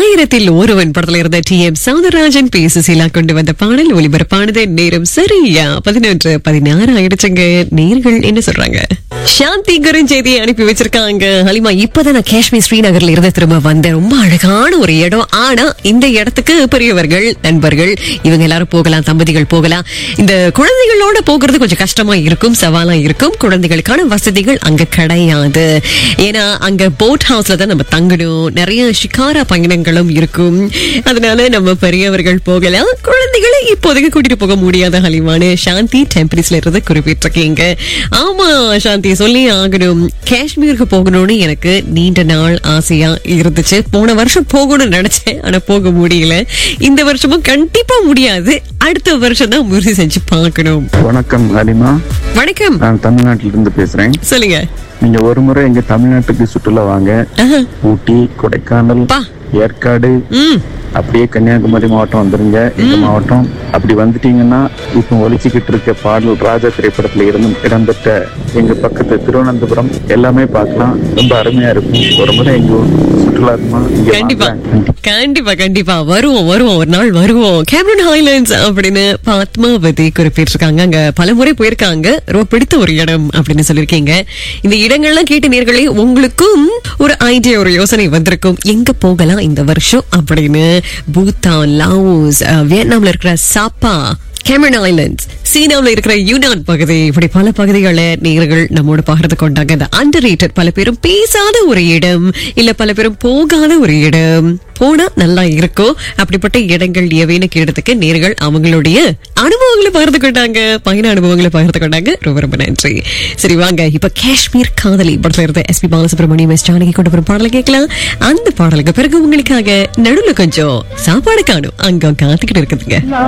ஆயிரத்தில் ஒருவன் படத்துல இருந்த T M Soundararajan P Susheela கொண்டு வந்த பாடல் ஒலிபரப்பானது நேரம் சரியா பதினொன்று பதினாறு ஆயிடுச்சுங்க நேர்கள் என்ன சொல்றாங்க சாந்தி குறுஞ்செய்தியை அனுப்பி வச்சிருக்காங்க ஹலிமா இப்பதான் நான் காஷ்மீர் ஸ்ரீநகர்ல இருந்து திரும்ப வந்தேன் ரொம்ப அழகான ஒரு இடம் ஆனா இந்த இடத்துக்கு பெரியவர்கள் நண்பர்கள் இவங்க எல்லாரும் போகலாம் தம்பதிகள் போகலாம் இந்த குழந்தைகளோட போகிறது கொஞ்சம் கஷ்டமா இருக்கும் சவாலா இருக்கும் குழந்தைகளுக்கான வசதிகள் அங்க கிடையாது ஏன்னா அங்க போட் ஹவுஸ்ல தான் நம்ம தங்கணும் நிறைய ஷிகாரா பயணங்களும் இருக்கும் அதனால நம்ம பெரியவர்கள் போகலாம் குழந்தைகளை இப்போதைக்கு கூட்டிட்டு போக முடியாத ஹலிமானு சாந்தி டெம்பரிஸ்ல இருந்து குறிப்பிட்டிருக்கீங்க ஆமா சாந்தி சொல்லி ஆகணும் காஷ்மீருக்கு போகணும்னு எனக்கு நீண்ட நாள் ஆசையா இருந்துச்சு போன வருஷம் போகணும்னு நினைச்சேன் ஆனா போக முடியல இந்த வருஷமும் கண்டிப்பா முடியாது அடுத்த வருஷம் தான் முயற்சி செஞ்சு பார்க்கணும் வணக்கம் ஹலிமா வணக்கம் நான் தமிழ்நாட்டில இருந்து பேசுறேன் சொல்லுங்க நீங்க ஒரு முறை எங்க தமிழ்நாட்டுக்கு சுற்றுலா வாங்க ஆஹா. ஊட்டி கொடைக்கானல் பா. ஏற்காடு ம் அப்படியே கன்னியாகுமரி மாவட்டம் வந்துருங்க எங்க மாவட்டம் அப்படி வந்துட்டீங்கன்னா இப்போ ஒலிச்சுக்கிட்டு இருக்க பாடல் ராஜா திரைப்படத்துல இருந்து இடம்பெற்ற எங்க பக்கத்து திருவனந்தபுரம் எல்லாமே பார்க்கலாம் ரொம்ப அருமையா இருக்கும் ஒரு முறை எங்க ஊர் சுற்றுலா இருக்குமா இங்க கண்டிப்பா வாங்க. கண்டிப்பா கண்டிப்பா வருவோம் வருவோம் ஒரு நாள் வருவோம் கேமரன் ஹைலேண்ட்ஸ் அப்படின்னு பத்மாவதி குறிப்பிட்டிருக்காங்க அங்க பல முறை போயிருக்காங்க ரொம்ப பிடித்த ஒரு இடம் அப்படின்னு சொல்லியிருக்கீங்க இந்த இடங்கள்லாம் கேட்ட நேர்களே உங்களுக்கும் ஒரு ஐடியா ஒரு யோசனை வந்திருக்கும் எங்க போகலாம் இந்த வருஷம் அப்படின்னு பூட்டான் லாவோஸ் அஹ், வியட்நாம்ல இருக்கிற சாப்பா கேமரன் ஐலண்ட்ஸ் சீனாவுல இருக்கிற யூனான் பகுதி இப்படி பல பகுதிகளை நேர்கள் நம்மோட பகிர்ந்து கொண்டாங்க இந்த அண்டர் பல பேரும் பேசாத ஒரு இடம் இல்ல பல பேரும் போகாத ஒரு இடம் போனா நல்லா இருக்கும் அப்படிப்பட்ட இடங்கள் எவைன்னு கேட்டதுக்கு நேர்கள் அவங்களுடைய அனுபவங்களை பகிர்ந்து கொண்டாங்க பயண அனுபவங்களை பகிர்ந்து கொண்டாங்க ரொம்ப ரொம்ப நன்றி சரி வாங்க இப்ப காஷ்மீர் காதலி படத்துல இருந்த S P Balasubrahmanyam S Janaki கொண்டு வரும் பாடலை கேட்கலாம் அந்த பாடலுக்கு பிறகு உங்களுக்காக நடுவுல கொஞ்சம் சாப்பாடு காணும் அங்க காத்துக்கிட்டு இருக்குதுங்க